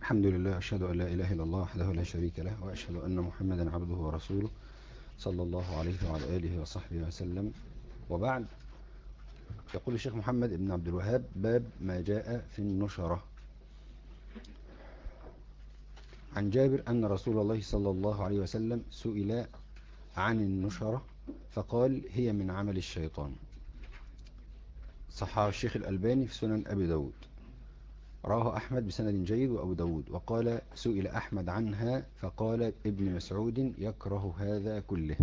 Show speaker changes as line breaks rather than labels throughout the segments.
الحمد لله أشهد أن لا إله إلا الله وحده لا شريك له وأشهد أن محمدا عبده ورسوله صلى الله عليه وعلى آله وصحبه وسلم وبعد يقول الشيخ محمد بن عبد الوهاب باب ما جاء في النشرة عن جابر أن رسول الله صلى الله عليه وسلم سئل عن النشرة فقال هي من عمل الشيطان صحها الشيخ الألباني في سنن أبي داود رواه أحمد بسند جيد وأبو داود وقال سئل أحمد عنها فقال ابن مسعود يكره هذا كله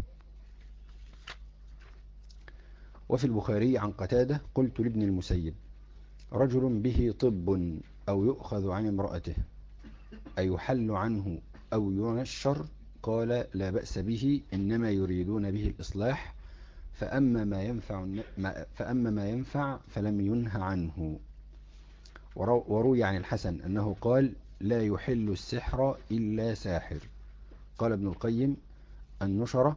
وفي البخاري عن قتادة قلت لابن المسيب رجل به طب أو يؤخذ عن امرأته أيحل عنه أو ينشر قال لا بأس به إنما يريدون به الإصلاح فأما ما ينفع, فأما ما ينفع فلم ينه عنه وروي عن الحسن أنه قال لا يحل السحر إلا ساحر قال ابن القيم النشرة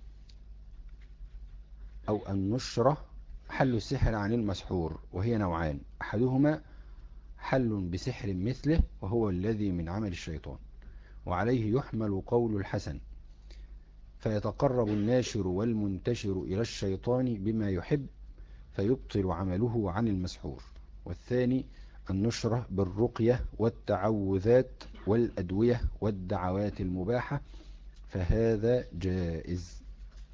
أو النشرة حل السحر عن المسحور وهي نوعان أحدهما حل بسحر مثله وهو الذي من عمل الشيطان وعليه يحمل قول الحسن فيتقرب الناشر والمنتشر إلى الشيطان بما يحب فيبطل عمله عن المسحور والثاني النشرة بالرقية والتعوذات والأدوية والدعوات المباحة فهذا جائز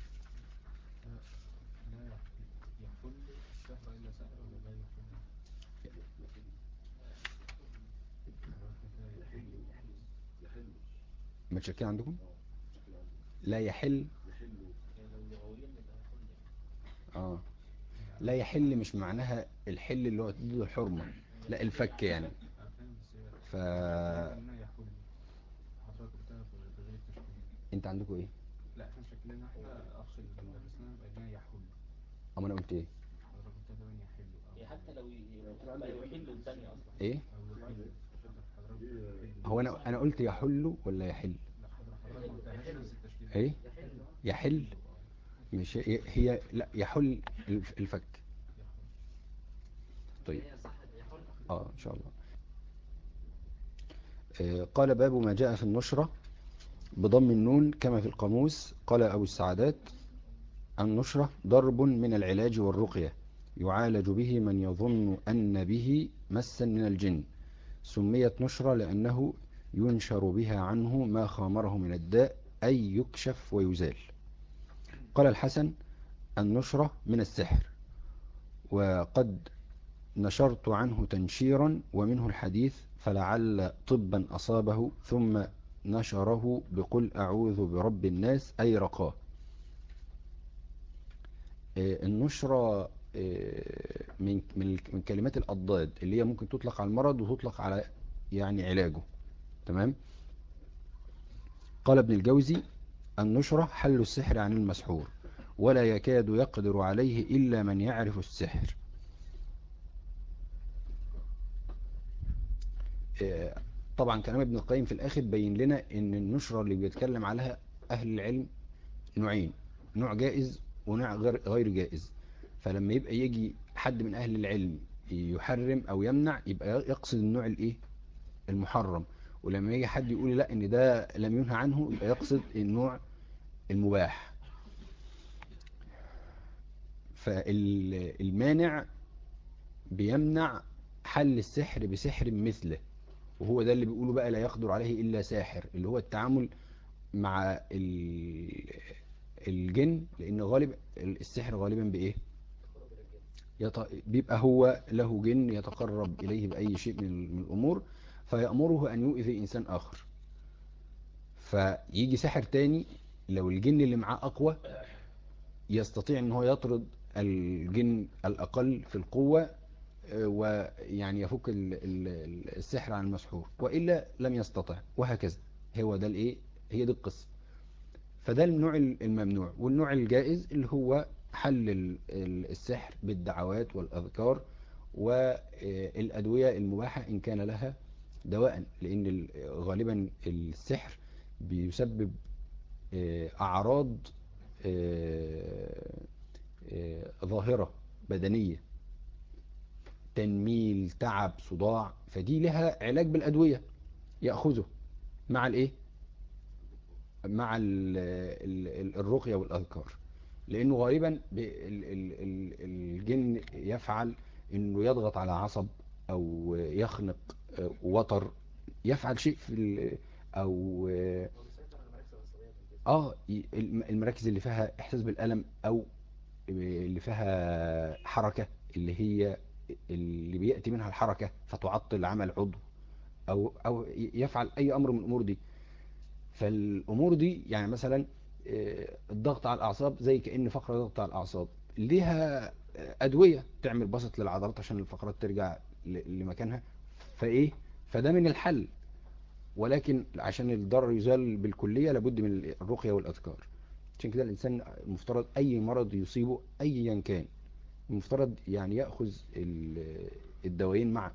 متشكين عندكم لا يحل اه لا يحل مش معناها الحل اللي هو تديله الحرمة لا الفك يعني ف انت عندكم ايه
لا احنا شكلنا احنا اخ المدرسنا بقينا يحل
اما انا قلت ايه
حضرتك قلت كمان يحل
حتى لو يحلوا الثانية اصلا
ايه هو انا انا قلت يحل ولا يحل ايه يحل مش هي لا يحل الفك طيب اه ان شاء الله آه قال باب ما جاء في النشرة بضم النون كما في القاموس قال أبو السعادات النشرة ضرب من العلاج والرقية يعالج به من يظن أن به مسا من الجن سميت نشرة لأنه ينشر بها عنه ما خامره من الداء أي يكشف ويزال قال الحسن النشرة من السحر وقد نشرت عنه تنشيرا ومنه الحديث فلعل طبا أصابه ثم نشره بقل أعوذ برب الناس أي رقاه النشرة من من كلمات الأضداد اللي هي ممكن تطلق على المرض وتطلق على يعني علاجه تمام قال ابن الجوزي النشرة حل السحر عن المسحور ولا يكاد يقدر عليه إلا من يعرف السحر طبعا كلام ابن القيم في الآخر بين لنا ان النشرة اللي بيتكلم عليها أهل العلم نوعين نوع جائز ونوع غير جائز فلما يبقى يجي حد من أهل العلم يحرم أو يمنع يبقى يقصد النوع الايه المحرم ولما يجي حد يقول لا ان ده لم ينهى عنه يبقى يقصد النوع المباح فالمانع بيمنع حل السحر بسحر مثله وهو ده اللي بيقولوا بقى لا يقدر عليه إلا ساحر اللي هو التعامل مع الجن لأن غالب السحر غالبا بإيه بيبقى هو له جن يتقرب إليه بأي شيء من الأمور فيأمره أن يؤذي إنسان آخر فيجي ساحر تاني لو الجن اللي معاه أقوى يستطيع أن هو يطرد الجن الأقل في القوة ويعني يفك السحر عن المسحور وإلا لم يستطع وهكذا هو ده الايه هي دي القصة فده النوع الممنوع والنوع الجائز اللي هو حل السحر بالدعوات والأذكار والأدوية المباحة إن كان لها دواء لأن غالبا السحر بيسبب أعراض ظاهرة بدنية تنميل تعب صداع فدي لها علاج بالأدوية يأخذه مع الايه مع ال ال ال الرقية والأذكار لأنه غالبا ب- ال- ال- ال- الجن يفعل أنه يضغط على عصب أو يخنق آه، وتر يفعل شيء في ال- أو آه،
هو بيسيطر على المراكز العصبية في الجسم
اه ي- الم- المراكز اللي فيها احساس بالالم او اللي فيها حركة اللي هي اللي بيأتي منها الحركة فتعطل عمل عضو او او يفعل اي امر من الامور دي فالامور دي يعني مثلا آه، الضغط على الاعصاب زي كأن فقرة ضغط على الاعصاب ليها آه، ادوية تعمل بسط للعضلات عشان الفقرات ترجع ل- لمكانها فايه فده من الحل ولكن عشان الضرر يزال بالكلية لابد من الرقية والأذكار عشان كده الإنسان المفترض أي مرض يصيبه أيا كان المفترض يعني يأخذ ال- الدوايين معا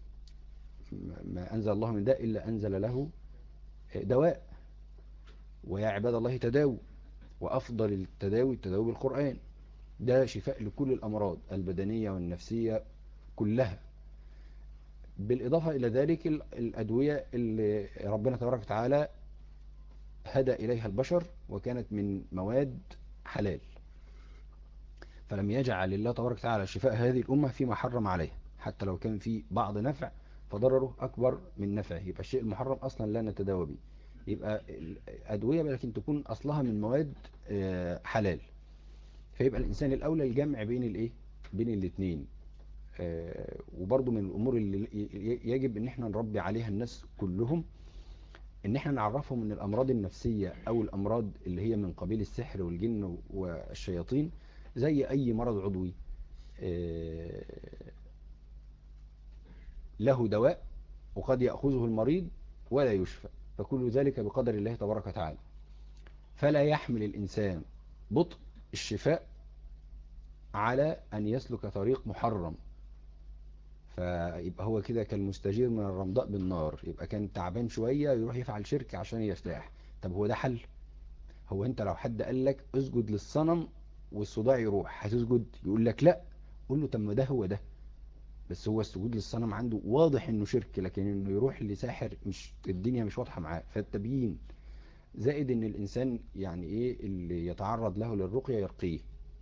ما أنزل الله من داء إلا أنزل له دواء ويا عباد الله تداووا وأفضل التداوي التداوي بالقرآن ده شفاء لكل الأمراض البدنية والنفسية كلها بالإضافة إلى ذلك ال- الأدوية اللي ربنا تبارك وتعالى هدى إليها البشر وكانت من مواد حلال فلم يجعل الله تبارك وتعالى شفاء هذه الأمة فيما حرم عليها حتى لو كان في بعض نفع فضرره أكبر من نفعه يبقى الشيء المحرم أصلا لا نتداوى به يبقى الأدوية لكن تكون أصلها من مواد آه، حلال فيبقى الإنسان الأولى الجمع بين الإيه بين الاثنين آه، وبرضو من الأمور اللي ي- ي- يجب إن احنا نربي عليها الناس كلهم إن احنا نعرفهم إن الأمراض النفسية أو الأمراض اللي هي من قبيل السحر والجن والشياطين زي أي مرض عضوي آه، له دواء وقد يأخذه المريض ولا يشفى فكل ذلك بقدر الله تبارك وتعالى فلا يحمل الإنسان بطء الشفاء على أن يسلك طريق محرم فيبقى هو كده كالمستجير من الرمضاء بالنار يبقى كان تعبان شوية يروح يفعل شرك عشان يرتاح طب هو ده حل هو انت لو حد قال لك اسجد للصنم والصداع يروح هتسجد يقول لك لا قول له طب ما ده هو ده بس هو السجود للصنم عنده واضح انه شرك لكن انه يروح لساحر مش الدنيا مش واضحة معاه فالتبيين زائد ان الانسان يعني ايه اللي يتعرض له للرقية يرقيه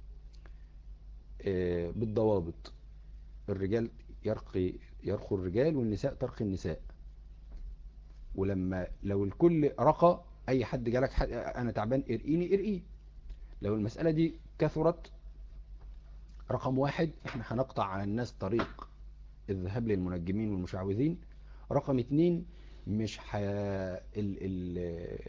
آه، بالضوابط الرجال يرقي يرقي الرجال والنساء ترقي النساء ولما لو الكل رقى اي حد جالك حد انا تعبان ارقيني ارقيه لو المسألة دي كثرت رقم واحد احنا هنقطع على الناس طريق الذهاب للمنجمين والمشعوذين رقم اتنين مش ح... ال... ال...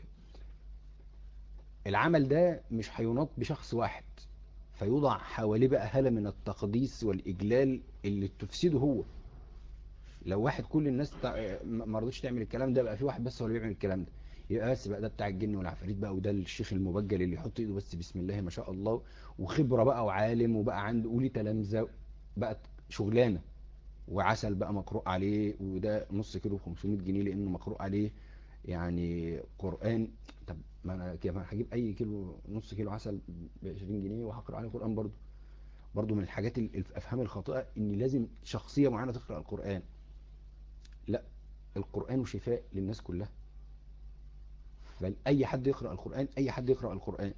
العمل ده مش هيناط بشخص واحد فيوضع حواليه بقى هالة من التقديس والإجلال اللي تفسده هو لو واحد كل الناس تع... ما ما رضتش تعمل الكلام ده بقى في واحد بس هو اللي بيعمل الكلام ده يبقى بس بقى ده بتاع الجن والعفاريت بقى وده الشيخ المبجل اللي يحط ايده بس بسم الله ما شاء الله وخبرة بقى وعالم وبقى عنده وليه تلامذة بقت شغلانة وعسل بقى مقروء عليه وده نص كيلو ب 500 جنيه لانه مقروء عليه يعني قرآن طب ما انا كده ما أنا هجيب اي كيلو نص كيلو عسل ب 20 جنيه وهقرأ عليه قرآن برضه برضه من الحاجات ال- الافهام الخاطئة ان لازم شخصية معينة تقرأ القرآن لا القرآن شفاء للناس كلها بل اي حد يقرأ القرآن اي حد يقرأ القرآن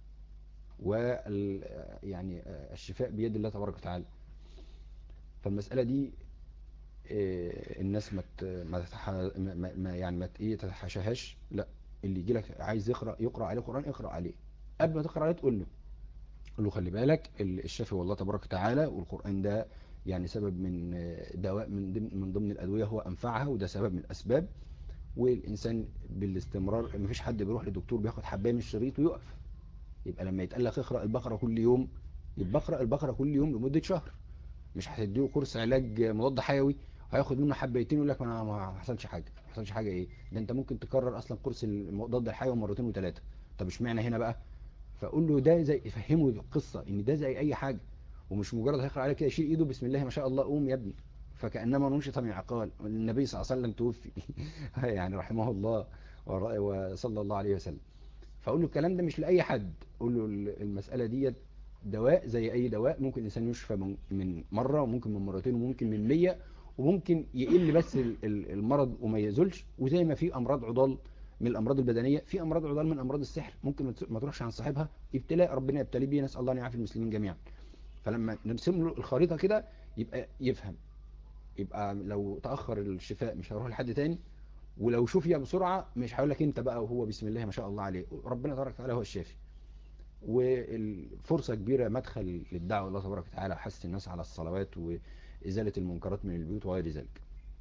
وال يعني الشفاء بيد الله تبارك وتعالى فالمسألة دي آه، الناس ما ت- ما تتح... ما ما- ما- يعني ما ت- ايه تتحاشاهاش لا اللي يجي لك عايز يقرأ يقرأ عليه قرآن اقرأ عليه قبل ما تقرأ عليه تقول له قول له خلي بالك ال- الشافي والله تبارك وتعالى والقرآن ده يعني سبب من آه، دواء من ضمن من ضمن الأدوية هو أنفعها وده سبب من الأسباب والإنسان بالاستمرار مفيش حد بيروح لدكتور بياخد حباية من الشريط ويقف يبقى لما يتقال لك اقرأ البقرة كل يوم يبقى اقرأ البقرة كل يوم لمدة شهر مش هتديه كورس علاج مضاد حيوي هياخد منه حبيتين يقول لك ما ما حصلش حاجه ما حصلش حاجه ايه ده انت ممكن تكرر اصلا كورس المضاد الحيوي مرتين وثلاثه طب اشمعنى هنا بقى فقول له ده زي فهمه القصه ان ده زي اي حاجه ومش مجرد هيقرا عليه كده يشيل ايده بسم الله ما شاء الله قوم يا ابني فكانما ننشط من عقال النبي صلى الله عليه وسلم توفي يعني رحمه الله ور- وصلى الله عليه وسلم فاقول له الكلام ده مش لاي حد قول له المساله ديت دواء زي اي دواء ممكن الانسان يشفى من من مره وممكن من مرتين وممكن من 100 وممكن يقل بس ال- ال- المرض وما يزولش وزي ما في امراض عضال من الامراض البدنيه في امراض عضال من امراض السحر ممكن ما ت- ما تروحش عن صاحبها ابتلاء ربنا يبتلي بيه نسال الله ان يعافي المسلمين جميعا فلما نرسم له الخريطه كده يبقى يفهم يبقى لو تاخر الشفاء مش هيروح لحد تاني ولو شفي بسرعه مش هيقول لك انت بقى وهو بسم الله ما شاء الله عليه ربنا تبارك وتعالى هو الشافي والفرصة كبيرة مدخل للدعوة الله تبارك وتعالى وحث الناس على الصلوات وإزالة المنكرات من البيوت وغير ذلك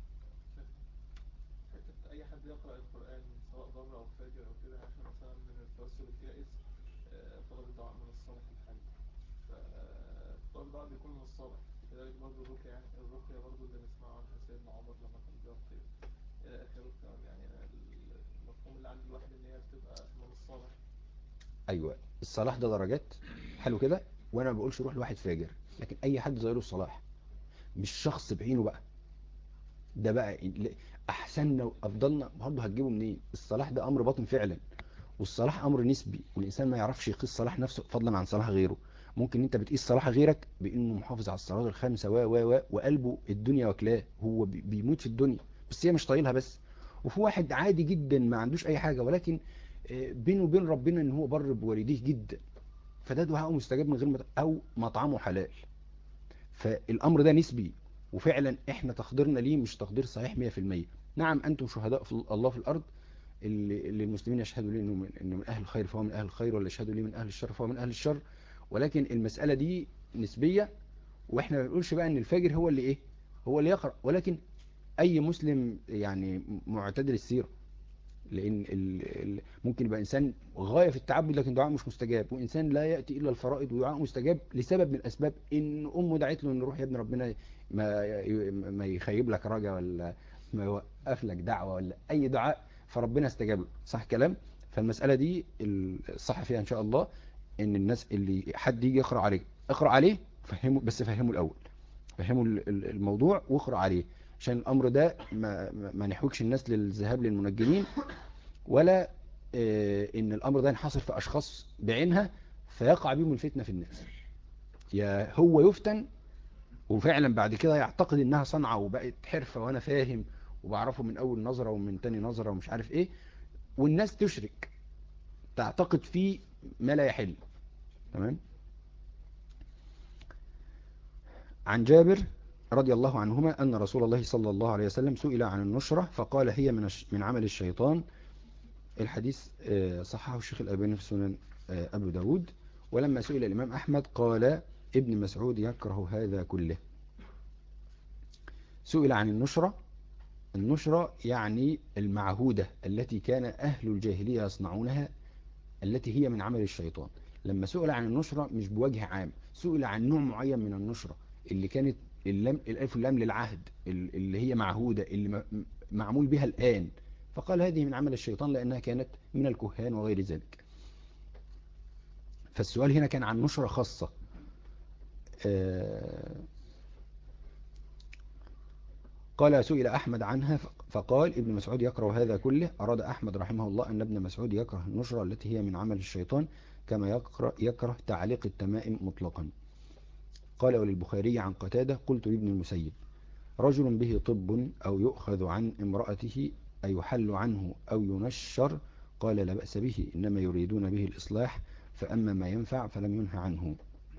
حتة أي حد يقرأ القرآن سواء بر أو فاجر أو كده عشان مثلا من التوسل الجائز آه، طلب الدعاء من الصالح الحالي فطلب الدعاء بيكون من الصالح كذلك برضه الرقية يعني الرقية برضه اللي نسمع عنها سيدنا عمر لما كان بيرقي إلى آخره ف- يعني المفهوم اللي عند الواحد إن هي بتبقى من الصالح
أيوة الصلاح ده درجات حلو كده وأنا ما بقولش روح لواحد فاجر لكن أي حد زي له الصلاح مش شخص بعينه بقى ده بقى ال- أحسننا وأفضلنا برضه هتجيبه منين الصلاح ده أمر باطن فعلا والصلاح أمر نسبي والإنسان ما يعرفش يقيس صلاح نفسه فضلا عن صلاح غيره ممكن انت بتقيس صلاح غيرك بانه محافظ على الصلاه الخمسه و و و وقلبه الدنيا واكلاه هو بي- بيموت في الدنيا بس هي مش طايلها بس وفي واحد عادي جدا ما عندوش اي حاجه ولكن آه، بينه وبين ربنا ان هو بر بوالديه جدا فده دعاءه مستجاب من غير ما او مطعمه حلال فالامر ده نسبي وفعلا احنا تقديرنا ليه مش تقدير صحيح 100% نعم انتم شهداء في الله في الارض اللي, اللي المسلمين يشهدوا ليه انه من, إنه من اهل الخير فهو من اهل الخير ولا يشهدوا ليه من اهل الشر فهو من اهل الشر ولكن المسألة دي نسبية واحنا ما بنقولش بقى ان الفاجر هو اللي ايه هو اللي يقرأ ولكن اي مسلم يعني معتدل السيرة لان ال ال ممكن يبقى انسان غاية في التعبد لكن دعاء مش مستجاب وانسان لا يأتي الا الفرائض ودعاء مستجاب لسبب من الاسباب ان امه دعت له ان روح يا ابن ربنا ما ي- ما يخيب لك رجا ولا ما يوقف لك دعوة ولا اي دعاء فربنا استجاب له صح كلام فالمسألة دي الصح فيها ان شاء الله ان الناس اللي حد يجي يقرأ عليه اقرأ عليه فهمه بس فهمه الاول فهموا ال- ال- الموضوع واقرأ عليه عشان الامر ده ما, ما- ما نحوكش الناس للذهاب للمنجمين ولا آه، ان الامر ده ينحصر في اشخاص بعينها فيقع بهم الفتنة في الناس يا هو يفتن وفعلا بعد كده يعتقد انها صنعة وبقت حرفة وانا فاهم وبعرفه من اول نظرة ومن تاني نظرة ومش عارف ايه والناس تشرك تعتقد فيه ما لا يحل تمام عن جابر رضي الله عنهما أن رسول الله صلى الله عليه وسلم سئل عن النشرة فقال هي من الش- من عمل الشيطان الحديث آه، صححه الشيخ الألباني في سنن آه، أبو داود ولما سئل الإمام أحمد قال ابن مسعود يكره هذا كله سئل عن النشرة النشرة يعني المعهودة التي كان أهل الجاهلية يصنعونها التي هي من عمل الشيطان لما سئل عن النشرة مش بوجه عام سئل عن نوع معين من النشرة اللي كانت اللام الالف واللام للعهد ال- اللي هي معهودة اللي م- معمول بها الآن فقال هذه من عمل الشيطان لأنها كانت من الكهان وغير ذلك فالسؤال هنا كان عن نشرة خاصة آه، قال سئل أحمد عنها فقال ابن مسعود يكره هذا كله أراد أحمد رحمه الله أن ابن مسعود يكره النشرة التي هي من عمل الشيطان كما يكره, يكره تعليق التمائم مطلقا قال وللبخاري عن قتادة قلت لابن المسيب رجل به طب أو يؤخذ عن امرأته أي يحل عنه أو ينشر قال لا بأس به إنما يريدون به الإصلاح فأما ما ينفع فلم ينهى عنه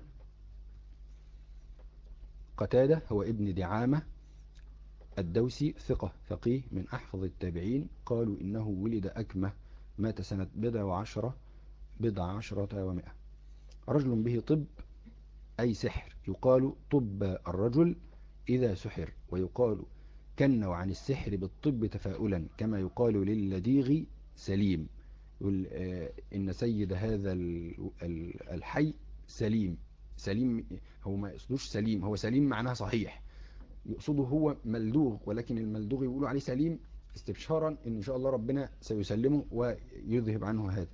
قتادة هو ابن دعامة الدوسي ثقة فقيه من أحفظ التابعين قالوا إنه ولد أكمة مات سنة بضع وعشرة بضع عشرة ومائة رجل به طب أي سحر يقال طب الرجل إذا سحر ويقال كنوا عن السحر بالطب تفاؤلا كما يقال للديغ سليم يقول آه، إن سيد هذا ال- ال- الحي سليم سليم هو ما يقصدوش سليم هو سليم معناها صحيح يقصده هو ملدوغ ولكن الملدوغ يقولوا عليه سليم استبشارا ان ان شاء الله ربنا سيسلمه ويذهب عنه هذا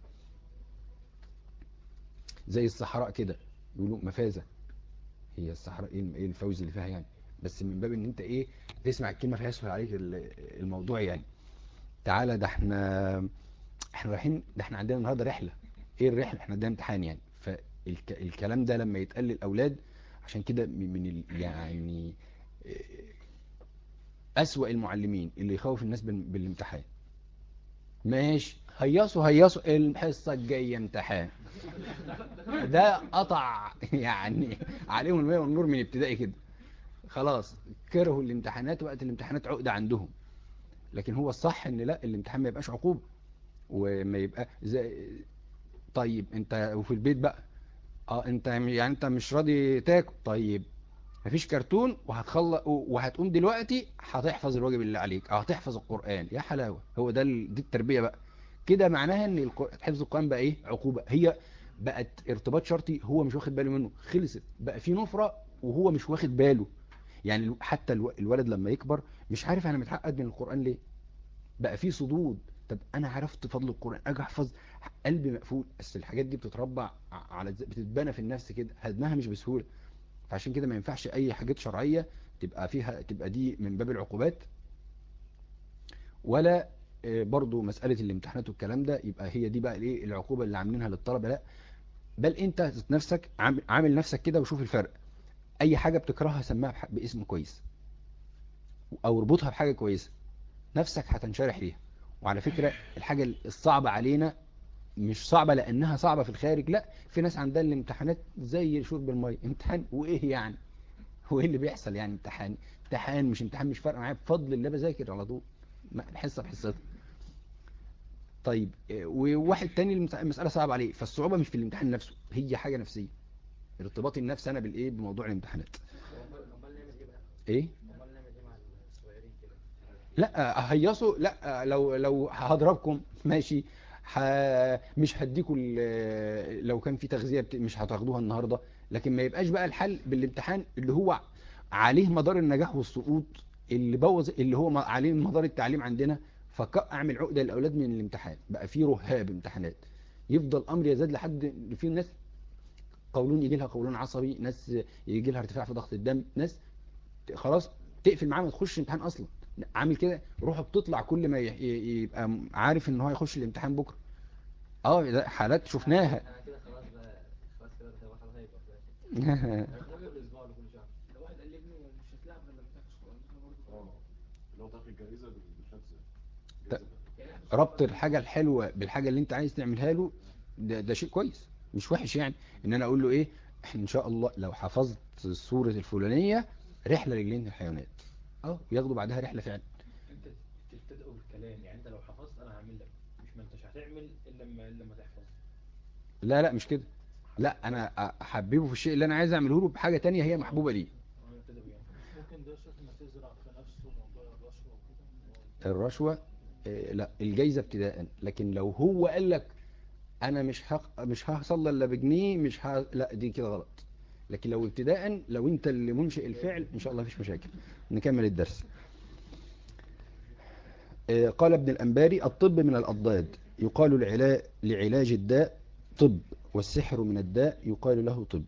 زي الصحراء كده يقولوا مفازة هي الصحراء ايه إيه الفوز اللي فيها يعني بس من باب ان انت ايه تسمع الكلمة فيسهل عليك ال- الموضوع يعني تعالى ده احنا احنا رايحين ده احنا عندنا النهارده رحلة ايه الرحلة احنا عندنا امتحان يعني فالكلام ده لما يتقال للاولاد عشان كده من من ال- يعني أسوأ المعلمين اللي يخوف الناس بال- بالامتحان ماشي هيصوا هيصوا الحصة الجاية امتحان ده قطع يعني عليهم الماء والنور من ابتدائي كده خلاص كرهوا الامتحانات وقت الامتحانات عقدة عندهم لكن هو الصح ان لا الامتحان ما يبقاش عقوبة وما يبقى زي طيب انت وفي البيت بقى اه انت يعني انت مش راضي تاكل طيب مفيش كرتون وهتخلص وهتقوم دلوقتي هتحفظ الواجب اللي عليك او هتحفظ القرآن يا حلاوة هو ده ال... دي التربية بقى كده معناها ان الق- حفظ القرآن بقى ايه عقوبة هي بقت ارتباط شرطي هو مش واخد باله منه خلصت بقى في نفرة وهو مش واخد باله يعني الو- حتى الو- الولد لما يكبر مش عارف انا متعقد من القرآن ليه بقى في صدود طب انا عرفت فضل القرآن اجي احفظ قلبي مقفول بس الحاجات دي بتتربى ع- على الز- بتتبنى في النفس كده هدمها مش بسهولة فعشان كده ما ينفعش اي حاجات شرعية تبقى فيها تبقى دي من باب العقوبات ولا آه، برضو مسألة الامتحانات والكلام ده يبقى هي دي بقى الايه العقوبة اللي عاملينها للطلبة لا بل انت ذات نفسك عامل عامل نفسك كده وشوف الفرق اي حاجة بتكرهها سماها بح- باسم كويس او اربطها بحاجة كويسة نفسك هتنشرح ليها وعلى فكرة الحاجة الصعبة علينا مش صعبة لأنها صعبة في الخارج لا في ناس عندها الامتحانات زي شرب المية امتحان وإيه يعني هو إيه اللي بيحصل يعني امتحان امتحان مش امتحان مش فارقة معايا بفضل الله بذاكر على طول ما- حصة بحصتها طيب اه، وواحد تاني المس- المسألة صعبة عليه فالصعوبة مش في الامتحان نفسه هي حاجة نفسية ارتباط النفس أنا بالإيه بموضوع الامتحانات
امال أمال نعمل ايه بقى؟
إيه
امال نعمل ايه مع الصغيرين كده؟
لا هيصوا لا لو لو هضربكم ماشي ح... مش هديكوا ال- لو كان في تغذية بت... مش هتاخدوها النهاردة لكن ما يبقاش بقى الحل بالامتحان اللي هو عليه مدار النجاح والسقوط اللي بوظ اللي هو م- عليه مدار التعليم عندنا فاعمل عقدة للأولاد من الامتحان بقى في رهاب امتحانات يفضل أمر يزداد لحد في ناس قولون يجي لها قولون عصبي ناس يجي لها ارتفاع في ضغط الدم ناس خلاص تقفل معاه ما تخش امتحان اصلا عامل كده روحه بتطلع كل ما ي- ي- يبقى عارف ان هو هيخش الامتحان بكره اه ده حالات شفناها
انا كده خلاص بقى خلاص كده ده واحد هيبقى فلاش هياخد الاسبوع لكل شهر
ده واحد قال لابنه مش هتلعب غير لما تحفظ قرآن احنا برضه
اه اللي هو تاخد الجائزة بالحفظ
ت-
جائزة
ربط الحاجة الحلوة بالحاجة اللي انت عايز تعملها له ده, ده شيء كويس مش وحش يعني ان انا اقول له ايه احنا ان شاء الله لو حفظت السورة الفلانية رحلة لجنينة الحيوانات اه ياخدوا بعدها رحلة فعلا
انت تبتدئوا بالكلام يعني انت لو حفظت انا هعمل لك مش ما انتش هتعمل الا لما الا لما تحفظ
لا لا مش كده لا انا احببه في الشيء اللي انا عايز اعمله له بحاجة تانية هي محبوبة ليه
اه ابتدى بيه
ممكن ده شيخ ما تزرع في نفسه موضوع الرشوة وكده
الرشوة آه، لا الجايزة ابتداء لكن لو هو قال لك انا مش هق... مش هصلى الا بجنيه مش ه... لا دي كده غلط لكن لو ابتداء لو انت اللي منشئ الفعل ان شاء الله مفيش مشاكل نكمل الدرس آه، قال ابن الأنباري الطب من الأضداد يقال لعلا... لعلاج الداء طب والسحر من الداء يقال له طب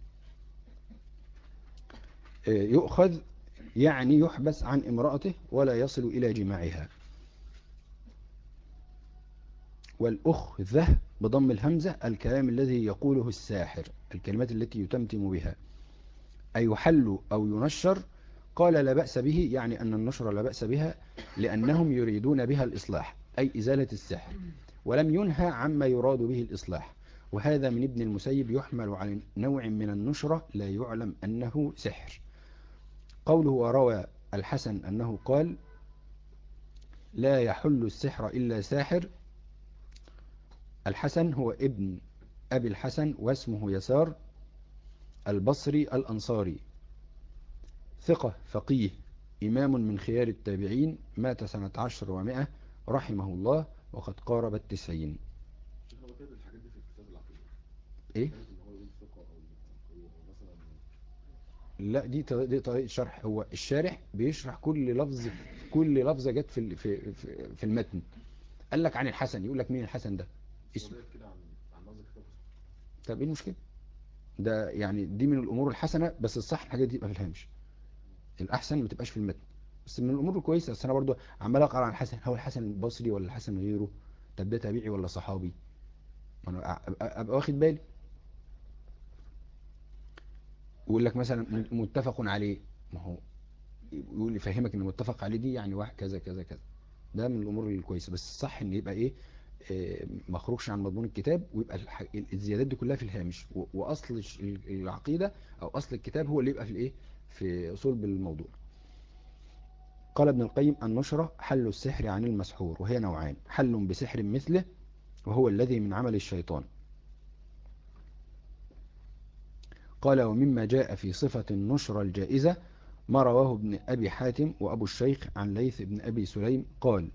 آه، يؤخذ يعني يحبس عن امرأته ولا يصل إلى جماعها والأخذة بضم الهمزة الكلام الذي يقوله الساحر الكلمات التي يتمتم بها أي يحل أو ينشر قال لا بأس به يعني أن النشر لا بأس بها لأنهم يريدون بها الإصلاح أي إزالة السحر ولم ينهى عما يراد به الإصلاح وهذا من ابن المسيب يحمل على نوع من النشرة لا يعلم أنه سحر قوله وروى الحسن أنه قال لا يحل السحر إلا ساحر الحسن هو ابن أبي الحسن واسمه يسار البصري الأنصاري ثقة فقيه إمام من خيار التابعين مات سنة عشر ومائة رحمه الله وقد قارب التسعين
شوف هو كاتب الحاجات دي في كتاب العقيدة
إيه؟
كاتب ان هو يقول ثقة او أو مثلا
لا دي طريقة, دي طريقة شرح هو الشارح بيشرح كل لفظ كل لفظة جت في ال- في في, في المتن قال لك عن الحسن يقول لك مين الحسن ده اسمه
اسمه كده عن عن نظر كتاب
طب ايه المشكلة ده يعني دي من الامور الحسنة بس الصح الحاجات دي تبقى في الهامش الاحسن ما تبقاش في المتن بس من الامور الكويسة بس انا برضو عمال اقرا عن الحسن هو الحسن البصري ولا الحسن غيره طب ده تابعي ولا صحابي ما انا أبقى, ابقى واخد بالي ويقول لك مثلا متفق عليه ما هو يقول يفهمك ان متفق عليه دي يعني واحد كذا كذا كذا ده من الامور الكويسه بس الصح ان يبقى ايه آه، ما خرجش عن مضمون الكتاب ويبقى الح- الزيادات دي كلها في الهامش و- واصل الش- العقيده او اصل الكتاب هو اللي يبقى في الايه في صلب الموضوع قال ابن القيم النشرة حل السحر عن المسحور وهي نوعان حل بسحر مثله وهو الذي من عمل الشيطان قال ومما جاء في صفة النشرة الجائزة ما رواه ابن أبي حاتم وأبو الشيخ عن ليث بن أبي سليم قال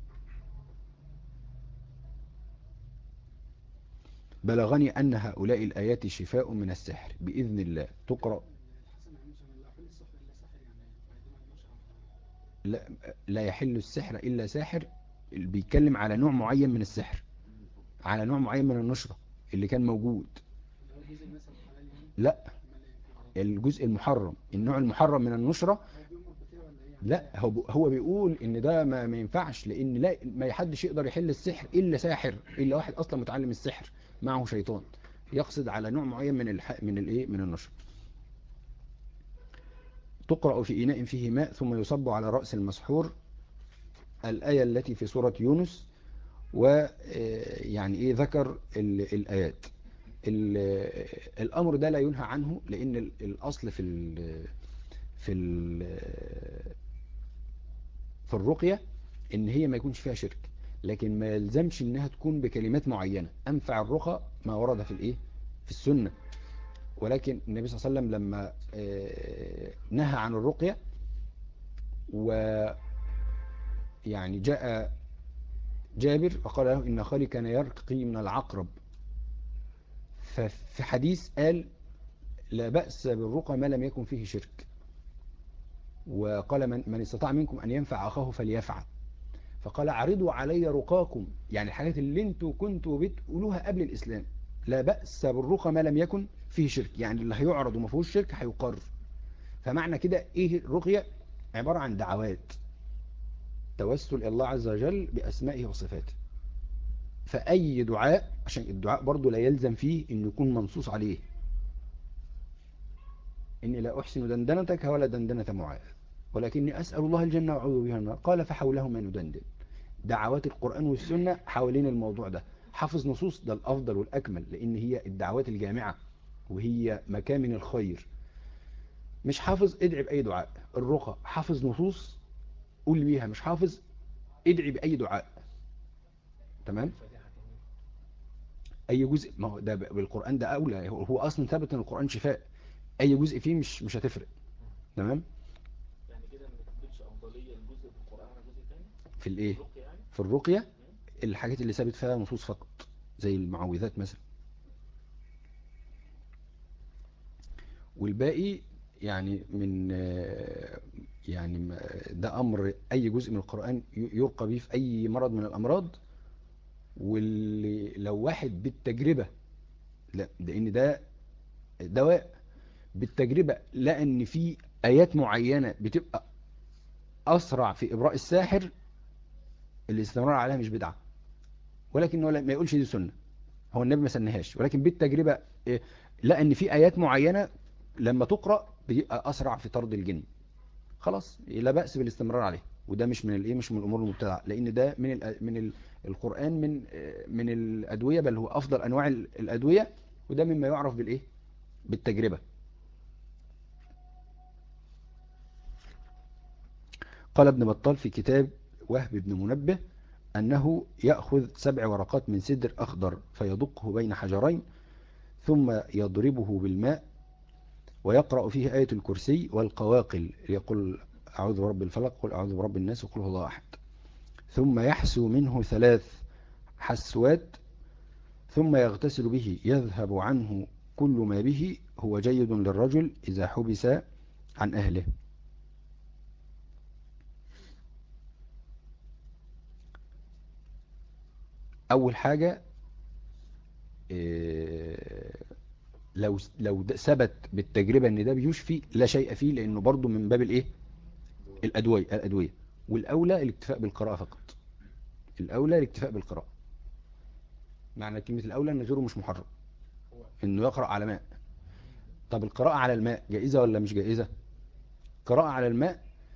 بلغني أن هؤلاء الآيات شفاء من السحر بإذن الله تقرأ لا, لا يحل السحر إلا ساحر بيتكلم على نوع معين من السحر على نوع معين من النشرة اللي كان موجود لا الجزء المحرم النوع المحرم من النشرة لا هو هو بيقول ان ده ما, ما ينفعش لان لا ما حدش يقدر يحل السحر الا ساحر الا واحد اصلا متعلم السحر معه شيطان يقصد على نوع معين من الح... من الايه من النشر تقرأ في إناء فيه ماء ثم يصب على رأس المسحور الآية التي في سورة يونس ويعني إيه ذكر ال- الآيات ال- الأمر ده لا ينهى عنه لأن ال- الأصل في ال في ال في الرقية إن هي ما يكونش فيها شرك لكن ما يلزمش إنها تكون بكلمات معينة أنفع الرقى ما ورد في الإيه في السنة ولكن النبي صلى الله عليه وسلم لما آه، نهى عن الرقية و يعني جاء جابر فقال له إن خالي كان يرقي من العقرب ففي حديث قال لا بأس بالرقى ما لم يكن فيه شرك وقال من, من استطاع منكم أن ينفع أخاه فليفعل فقال عرضوا علي رقاكم يعني الحاجات اللي انتوا كنتوا بتقولوها قبل الإسلام لا بأس بالرقى ما لم يكن فيه شرك يعني اللي هيعرض وما فيهوش شرك هيقر فمعنى كده ايه الرقية عبارة عن دعوات توسل إلى الله عز وجل بأسمائه وصفاته فأي دعاء عشان الدعاء برضو لا يلزم فيه انه يكون منصوص عليه إني لا أحسن دندنتك ولا دندنة معاذ ولكني أسأل الله الجنة وأعوذ بها النار قال فحولهما ندندن دعوات القرآن والسنة حوالين الموضوع ده حافظ نصوص ده الأفضل والأكمل لأن هي الدعوات الجامعة وهي مكامن الخير مش حافظ ادعي بأي دعاء الرقى حافظ نصوص قول بيها مش حافظ ادعي بأي دعاء تمام أي جزء ما هو ده بالقرآن ده أولى هو هو أصلا ثابت أن القرآن شفاء أي جزء فيه مش مش هتفرق تمام
يعني كده ما تديش أفضلية لجزء في القرآن على جزء تاني
في الإيه
الرقية يعني
في الرقية الحاجات اللي ثابت فيها نصوص فقط زي المعوذات مثلا والباقي يعني من آه، يعني ما- ده أمر أي جزء من القرآن ي- يرقى به في أي مرض من الأمراض واللي لو واحد بالتجربة لا لأن ده دواء بالتجربة لقى ان في آيات معينة بتبقى أسرع في إبراء الساحر الاستمرار عليها مش بدعة ولكن هو لا- ما يقولش دي سنة هو النبي ما سنهاش ولكن بالتجربة إيه، لقى ان في آيات معينة لما تقرأ بيبقى أسرع في طرد الجن خلاص لا بأس بالاستمرار عليه وده مش من الايه مش من الامور المبتدعه لان ده من ال من ال القران من آه، من الادويه بل هو افضل انواع ال- الادويه وده مما يعرف بالايه بالتجربه قال ابن بطال في كتاب وهب بن منبه أنه يأخذ سبع ورقات من سدر أخضر فيدقه بين حجرين ثم يضربه بالماء ويقرأ فيه آية الكرسي والقواقل يقول أعوذ برب الفلق قل أعوذ برب الناس وقل هو الله أحد ثم يحسو منه ثلاث حسوات ثم يغتسل به يذهب عنه كل ما به هو جيد للرجل إذا حبس عن أهله أول حاجة إيه، لو لو ده ثبت بالتجربة ان ده بيشفي لا شيء فيه لانه برضه من باب الايه الادوية الادوية والاولى الاكتفاء بالقراءة فقط الاولى الاكتفاء بالقراءة معنى كلمة الاولى ان غيره مش محرم انه يقرأ على ماء طب القراءة على الماء جائزة ولا مش جائزة قراءة على الماء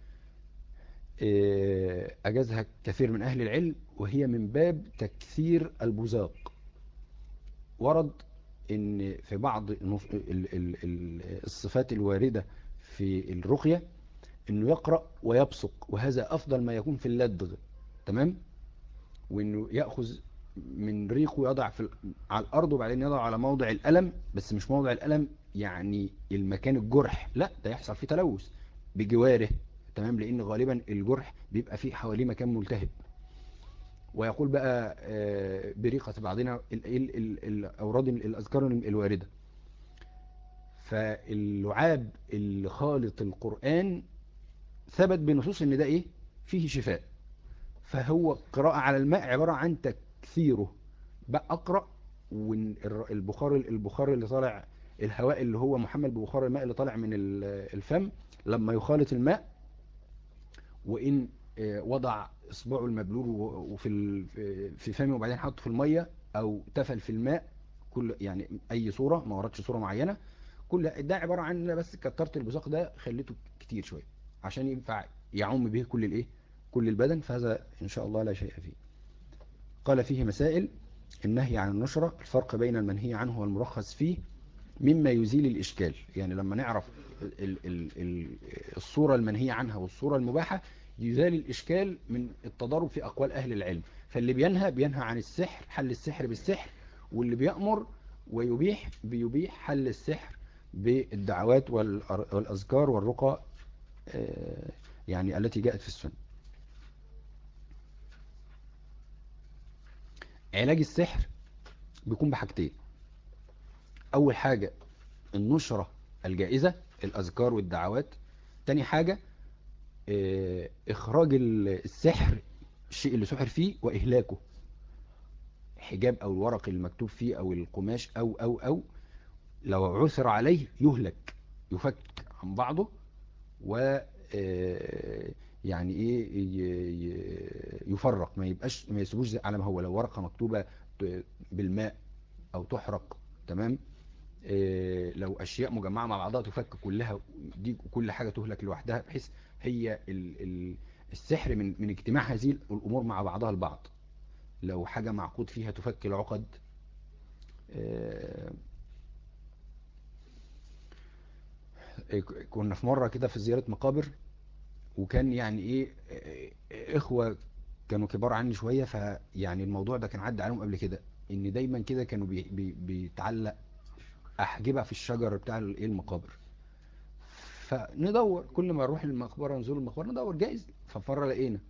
آه، أجازها كثير من أهل العلم وهي من باب تكثير البزاق ورد ان في بعض النص- ال- ال- ال- الصفات الواردة في الرقية انه يقرأ ويبصق وهذا افضل ما يكون في اللدغ تمام وانه يأخذ من ريقه ويضع في ال- على الارض وبعدين يضع على موضع الالم بس مش موضع الالم يعني المكان الجرح لا ده يحصل فيه تلوث بجواره تمام لان غالبا الجرح بيبقى فيه حواليه مكان ملتهب ويقول بقى آه، بريقة بعضنا ال- ال- ال- الأوراد الأذكار الواردة فاللعاب اللي خالط القرآن ثبت بنصوص ان ده ايه فيه شفاء فهو قراءة على الماء عبارة عن تكثيره بقى اقرأ والبخار البخار اللي طالع الهواء اللي هو محمل ببخار الماء اللي طالع من ال- الفم لما يخالط الماء وإن آه، وضع إصبعه المبلول و- وفي ال- في- في فمه وبعدين حطه في المية أو تفل في الماء كل يعني أي صورة ما وردش صورة معينة كل ده عبارة عن إن أنا بس كترت البزاق ده خليته كتير شوية عشان ينفع يعم به كل الإيه كل البدن فهذا إن شاء الله لا شيء فيه قال فيه مسائل النهي عن النشرة الفرق بين المنهي عنه والمرخص فيه مما يزيل الإشكال يعني لما نعرف ال ال ال الصورة المنهية عنها والصورة المباحة يزال الإشكال من التضارب في أقوال أهل العلم فاللي بينهى بينهى عن السحر حل السحر بالسحر واللي بيأمر ويبيح بيبيح حل السحر بالدعوات والأر- والأذكار والرقى آه، يعني التي جاءت في السنة علاج السحر بيكون بحاجتين أول حاجة النشرة الجائزة الأذكار والدعوات تاني حاجة آه، إخراج ال- السحر الشيء اللي سحر فيه وإهلاكه حجاب أو الورق المكتوب فيه أو القماش أو أو أو لو عثر عليه يهلك يفك عن بعضه و آه، يعني ايه ي- ي- يفرق ما يبقاش ما يسيبوش زي- على ما هو لو ورقة مكتوبة ت- بالماء او تحرق تمام إيه، لو اشياء مجمعة مع بعضها تفك كلها دي كل حاجة تهلك لوحدها بحيث هي ال ال السحر من من اجتماع هذه الامور مع بعضها البعض لو حاجة معقود فيها تفك العقد إيه، إيه، كنا في مرة كده في زيارة مقابر وكان يعني ايه إيه، اخوة كانوا كبار عني شوية فيعني الموضوع ده كان عدى عليهم قبل كده ان دايما كده كانوا بي بي بيتعلق احجبها في الشجر بتاع الايه المقابر فندور كل ما نروح المقبره نزور المقبره ندور جايز فمره لقينا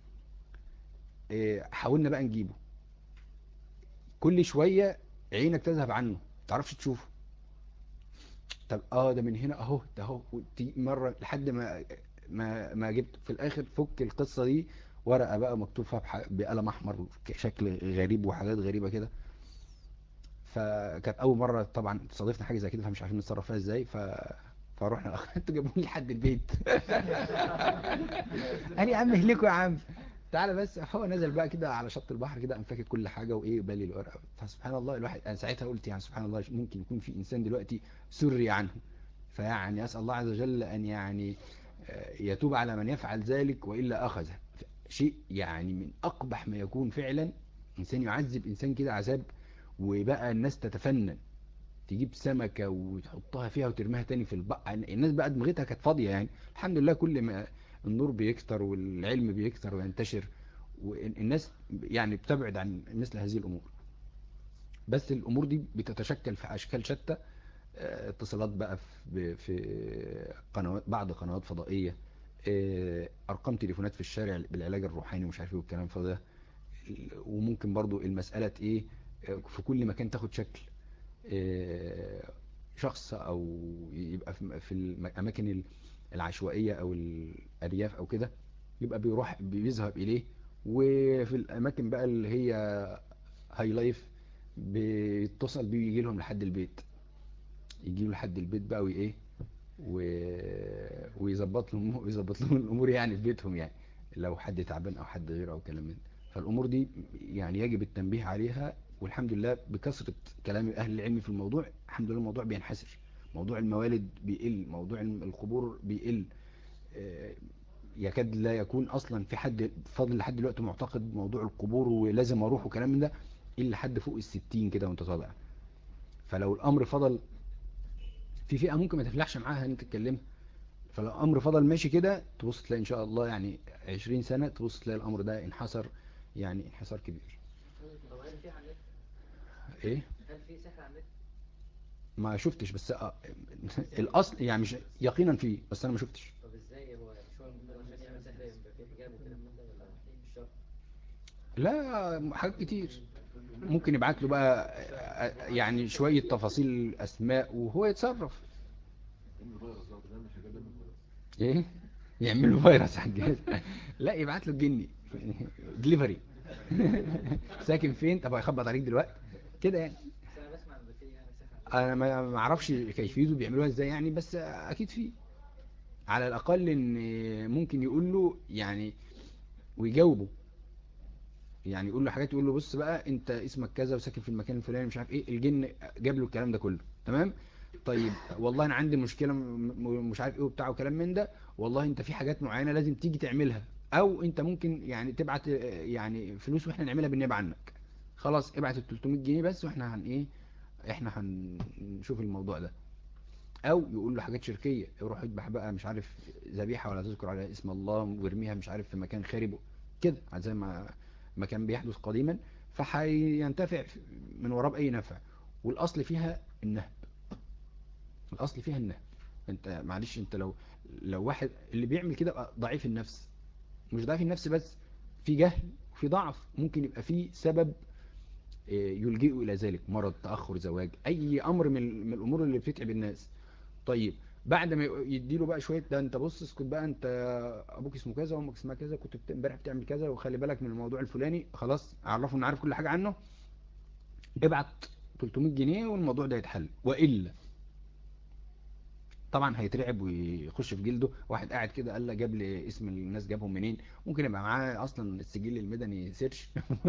إيه، حاولنا بقى نجيبه كل شويه عينك تذهب عنه تعرفش تشوفه طب اه ده من هنا اهو ده اهو وتي- مره لحد ما ما ما جبت في الاخر فك القصه دي ورقه بقى مكتوب فيها بح- بقلم احمر شكل غريب وحاجات غريبه كده فكانت اول مره طبعا صادفنا حاجه زي كده فمش عارفين نتصرف فيها ازاي ف فروحنا انتوا جابوني لحد البيت قال يا عم اهلكوا يا عم تعالى بس هو نزل بقى كده على شط البحر كده قام فاكر كل حاجه وايه بالي الورقه فسبحان الله الواحد انا ساعتها قلت يعني سبحان الله ممكن يكون في انسان دلوقتي سري عنه فيعني اسال الله عز وجل ان يعني آه، يتوب على من يفعل ذلك والا اخذه شيء يعني من اقبح ما يكون فعلا انسان يعذب انسان كده عذاب وبقى الناس تتفنن تجيب سمكة وتحطها فيها وترميها تاني في البحر الناس بقى دماغتها كانت فاضية يعني الحمد لله كل ما النور بيكتر والعلم بيكتر وينتشر والناس يعني بتبعد عن مثل هذه الأمور بس الأمور دي بتتشكل في أشكال شتى آه، اتصالات بقى في في قنوات بعض قنوات فضائية آه، أرقام تليفونات في الشارع بالعلاج الروحاني ومش عارف ايه والكلام فده وممكن برضو المسألة ايه آه، في كل مكان تاخد شكل آه، شخص او يبقى في في الاماكن العشوائية او الارياف او كده يبقى بيروح بيذهب اليه وفي الاماكن بقى اللي هي هاي لايف بيتصل بيه يجي لهم لحد البيت يجي له لحد البيت بقى وايه و... ويظبط لهم ويظبط لهم الامور يعني في بيتهم يعني لو حد تعبان او حد غيره او كلام من ده. فالامور دي يعني يجب التنبيه عليها والحمد لله بكثرة كلام اهل العلم في الموضوع الحمد لله الموضوع بينحسر موضوع الموالد بيقل موضوع القبور بيقل آه، يكاد لا يكون اصلا في حد فاضل لحد دلوقتي معتقد موضوع القبور ولازم اروح وكلام من ده الا حد فوق الستين كده وانت طالع فلو الامر فضل في فئة ممكن ما تفلحش معاها ان انت تتكلمها فلو الامر فضل ماشي كده تبص تلاقي ان شاء الله يعني 20 سنة تبص تلاقي الامر ده انحسر يعني انحسار كبير
طب هل في على النت
ايه
هل في سحر على النت
ما شفتش بس آه، الاصل يعني مش يقينا فيه بس انا ما شفتش
طب ازاي هو مش هو المفروض عشان يعمل سحر يبقى في حجاب وكلام من ده ولا مش شرط
لا حاجات كتير ممكن يبعت له بقى آه، يعني شوية تفاصيل اسماء وهو يتصرف
ام الفيروس ده بنعمل حاجات ام الفيروس
ايه يعمل له فيروس على الجهاز لا يبعت له الجني دليفري ساكن فين طب هيخبط عليك دلوقتي كده يعني
بس انا بسمع ان في يعني سحر
انا ما ما اعرفش كيفيته بيعملوها ازاي يعني بس اكيد في على الاقل ان ممكن يقول له يعني ويجاوبه يعني يقول له حاجات يقول له بص بقى انت اسمك كذا وساكن في المكان الفلاني مش عارف ايه الجن جاب له الكلام ده كله تمام طيب والله انا عندي مشكله م- م- مش عارف ايه وبتاع وكلام من ده والله انت في حاجات معينه لازم تيجي تعملها او انت ممكن يعني تبعت آه، يعني فلوس واحنا نعملها بالنيابه عنك خلاص ابعت ال 300 جنيه بس واحنا هن ايه احنا هنشوف الموضوع ده او يقول له حاجات شركيه يروح يذبح بقى مش عارف ذبيحه ولا تذكر عليها اسم الله ويرميها مش عارف في مكان خارب كده زي ما ما كان بيحدث قديما فهينتفع من وراه باي نفع والاصل فيها النهب الاصل فيها النهب انت معلش انت لو لو واحد اللي بيعمل كده بقى ضعيف النفس مش ضعيف النفس بس في جهل وفي ضعف ممكن يبقى في سبب آه، يلجئه الى ذلك مرض تاخر زواج اي امر من من الامور اللي بتتعب الناس طيب بعد ما يديله بقى شويه ده انت بص اسكت بقى انت ابوك اسمه كذا وامك اسمها كذا كنت بت- امبارح بتعمل كذا وخلي بالك من الموضوع الفلاني خلاص اعرفه ان عارف كل حاجه عنه ابعت 300 جنيه والموضوع ده يتحل والا طبعا هيترعب ويخش في جلده واحد قاعد كده قال لك جاب لي اسم الناس جابهم منين ممكن يبقى معاه اصلا السجل المدني سيرش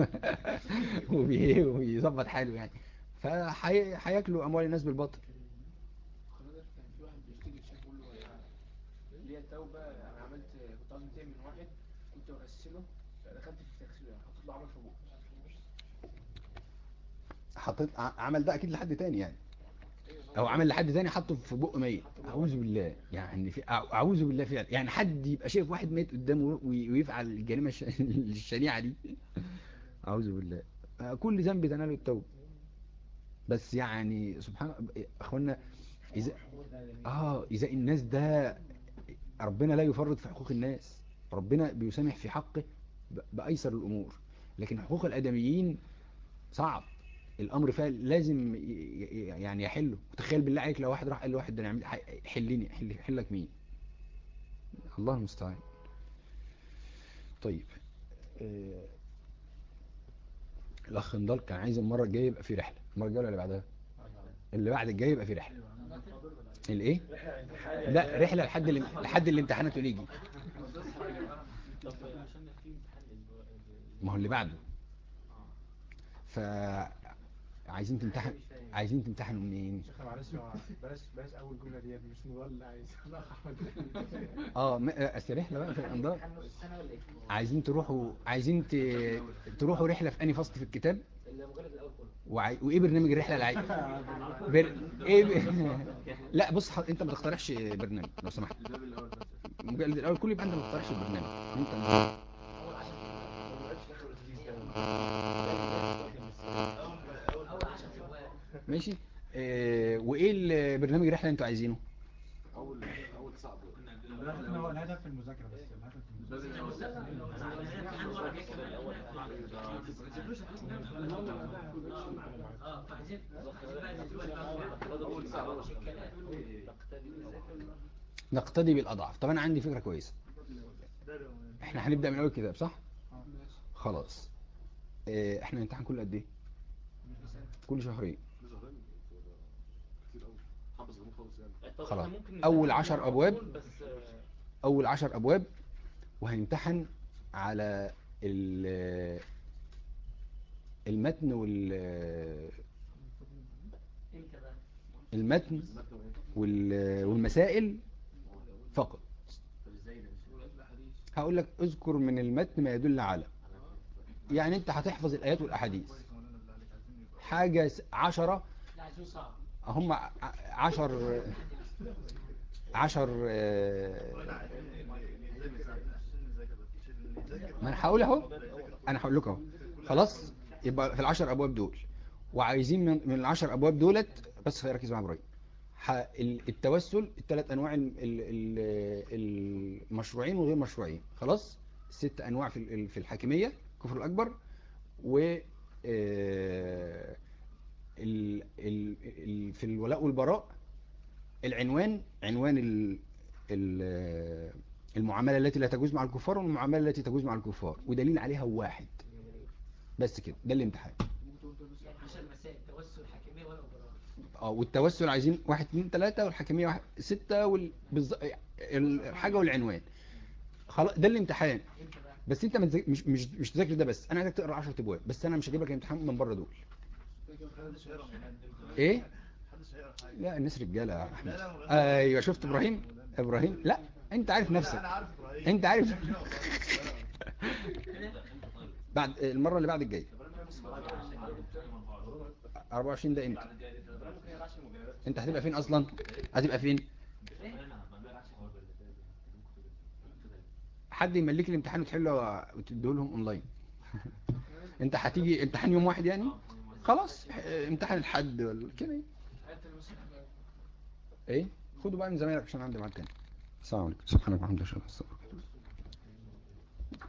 وبي- وبيظبط حاله يعني فهياكلوا اموال الناس بالباطل
حضرتك كان في واحد بيشتكي الشيخ بيقول له يا ليا توبة أنا عملت كنت عاوز انتقم من واحد كنت بغسله دخلت في التغسيل يعني حطيت له عمل في بقه
حطيت ع- عمل ده اكيد لحد تاني يعني او عمل لحد تاني حطه في بق ميت اعوذ بالله يعني في أع- اعوذ بالله فعلا يعني حد يبقى شايف واحد ميت قدامه وي- ويفعل الجريمه الش- الشنيعه دي اعوذ بالله آه، كل ذنب تنال التوبه بس يعني سبحان اخوانا اذا اه اذا الناس ده ربنا لا يفرط في حقوق الناس ربنا بيسامح في حقه ب- بايسر الامور لكن حقوق الادميين صعب الامر فيها لازم ي- ي- يعني يحله وتخيل بالله عليك لو واحد راح قال لواحد ده انا عملت ح- حلني حل حلك مين الله المستعان طيب آه، الاخ نضال كان عايز المره الجايه يبقى في رحله المره الجايه ولا اللي بعدها اللي بعد الجايه يبقى في رحله الايه لا رحله لحد ال... لحد الامتحانات ونيجي ما هو اللي بعده ف عايزين تمتحن عايزين تمتحنوا منين
شيخ معلش هو بلاش بلاش أول جملة ديت مش نضال اللي عايز لا أحمد
اه ما- اصل رحله بقى في الانظار
امتحان نص السنة ولا ايه؟
عايزين تروحوا عايزين ت... تروحوا رحله في انهي فصل في الكتاب
اللي مجرد الأول كله
وعاي... وايه برنامج الرحله اللي عايز بر... ايه ب... لا بص ح... انت ما تقترحش برنامج لو سمحت المجلد الاول كله يبقى انت ما تقترحش البرنامج انت
أول عشر شوال
ماشي إيه... وايه البرنامج الرحله اللي انتوا عايزينه
اول اول صعب
الهدف هو الهدف في المذاكرة بس الهدف في المذاكرة
نقتدي بالاضعاف طب انا عندي فكره كويسه احنا هنبدا من اول كتاب صح خلاص إيه... احنا هنمتحن كل قد ايه كل شهرين
شهرين كتير قوي حبه صغيرين خالص يعني
خلاص اول عشر ابواب
بس
اول عشر ابواب وهنمتحن على ال- المتن وال
امتى بقى؟
المتن وال- والمسائل فقط
طب ازاي ده مش
هقول لك اذكر من المتن ما يدل على يعني انت هتحفظ الايات والاحاديث حاجة س- عشرة
لا عايزين صعب
هم ع- عشر عشر آه، ما انا هقول اهو انا هقول لكم اهو خلاص يبقى في العشر ابواب دول وعايزين من, من العشر ابواب دولت بس ركز معايا يا ابراهيم ح- ال- التوسل الثلاث انواع ال- ال- ال- المشروعين وغير مشروعين خلاص ست انواع في ال- في الحاكميه الكفر الاكبر و آه، ال ال ال في الولاء والبراء العنوان عنوان ال ال المعاملة التي لا تجوز مع الكفار والمعاملة التي تجوز مع الكفار ودليل عليها واحد بس كده ده الامتحان
يعني 10 مسائل توسل حكمية ولا براءة
اه والتوسل عايزين واحد اتنين تلاتة والحكمية واحد ستة وال... بالز... الحاجة والعنوان خلاص ده الامتحان
امتى بقى؟
بس انت ما تذاك- مش مش مش تذاكر ده بس انا عايزك تقرا 10 ابواب بس انا مش هجيب لك الامتحان من بره دول ايه لا الناس رجاله يا احمد ايوه شفت ابراهيم ابراهيم لا انت عارف نفسك انت عارف بعد المره اللي بعد الجايه 24 ده امتى انت هتبقى فين اصلا هتبقى فين حد يملك الامتحان وتحله وتديه لهم اونلاين انت هتيجي امتحان يوم واحد يعني خلاص اه، امتحان الحد ولا كده يعني.
حتى المسألة
ايه خدوا بقى من زمايلك عشان عندي ميعاد تاني السلام عليكم سبحانك وبحمدك اشهد ان لا اله الا انت استغفرك